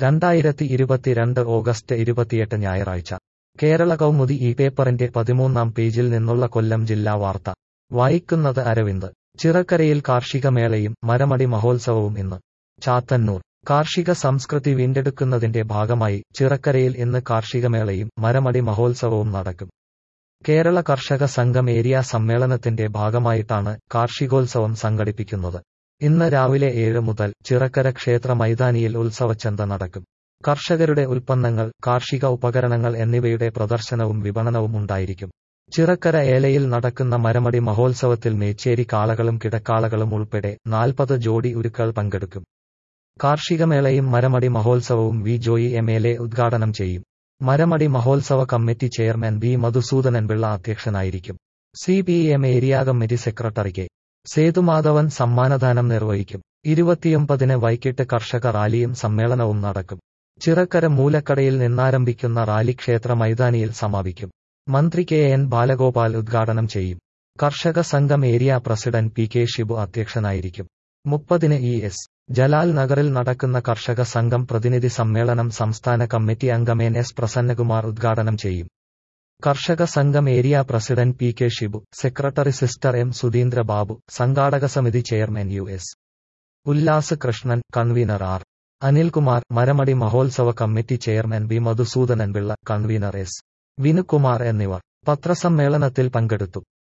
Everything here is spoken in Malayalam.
രണ്ടായിരത്തി ഇരുപത്തിരണ്ട് ഓഗസ്റ്റ് ഇരുപത്തിയെട്ട് ഞായറാഴ്ച കേരള കൗമുദി ഈ പേപ്പറിന്റെ പതിമൂന്നാം പേജിൽ നിന്നുള്ള കൊല്ലം ജില്ലാ വാർത്ത വായിക്കുന്നത് അരവിന്ദ് ചിറക്കരയിൽ കാർഷിക മേളയും മരമടി മഹോത്സവവും ഇന്ന് ചാത്തന്നൂർ കാർഷിക സംസ്കൃതി വീണ്ടെടുക്കുന്നതിന്റെ ഭാഗമായി ചിറക്കരയിൽ ഇന്ന് കാർഷികമേളയും മരമടി മഹോത്സവവും നടക്കും കേരള കർഷക സംഘം ഏരിയ സമ്മേളനത്തിന്റെ ഭാഗമായിട്ടാണ് കാർഷികോത്സവം സംഘടിപ്പിക്കുന്നത് ഇന്ന് രാവിലെ ഏഴ് മുതൽ ചിറക്കര ക്ഷേത്ര മൈതാനിയിൽ ഉത്സവച്ചന്ത നടക്കും കർഷകരുടെ ഉൽപ്പന്നങ്ങൾ കാർഷിക ഉപകരണങ്ങൾ എന്നിവയുടെ പ്രദർശനവും വിപണനവും ഉണ്ടായിരിക്കും ചിറക്കര ഏലയിൽ നടക്കുന്ന മരമടി മഹോത്സവത്തിൽ മേച്ചേരി കാളകളും കിടക്കാളകളും ഉൾപ്പെടെ നാൽപ്പത് ജോഡി ഉരുക്കൾ പങ്കെടുക്കും കാർഷികമേളയും മരമടി മഹോത്സവവും V Joy M L A ഉദ്ഘാടനം ചെയ്യും മരമടി മഹോത്സവ committee chairman B Madhusoodanan Pillai അധ്യക്ഷനായിരിക്കും C P M area committee secretary K Sethumadhavan സമ്മാനദാനം നിർവഹിക്കും ഇരുപത്തിയൊമ്പതിന് വൈകിട്ട് കർഷക റാലിയും സമ്മേളനവും നടക്കും ചിറക്കര മൂലക്കടയിൽ നിന്നാരംഭിക്കുന്ന റാലി ക്ഷേത്ര മൈതാനിയിൽ സമാപിക്കും മന്ത്രി കെ എൻ ബാലഗോപാൽ ഉദ്ഘാടനം ചെയ്യും കർഷക സംഘം area president P K Shibu അധ്യക്ഷനായിരിക്കും മുപ്പതിന് ഇ എസ് ജലാൽ നഗറിൽ നടക്കുന്ന കർഷക സംഘം പ്രതിനിധി സമ്മേളനം സംസ്ഥാന കമ്മിറ്റി അംഗം എൻ എസ് പ്രസന്നകുമാർ ഉദ്ഘാടനം ചെയ്യും കർഷക സംഘം area president P K Shibu secretary sister M Sudheendra Babu സംഘാടക സമിതി chairman U S Ullas Krishnan convener R Anilkumar മരമടി മഹോത്സവ committee chairman B Madhusoodanan Pillai convener S Vinukumar എന്നിവർ പത്രസമ്മേളനത്തിൽ പങ്കെടുത്തു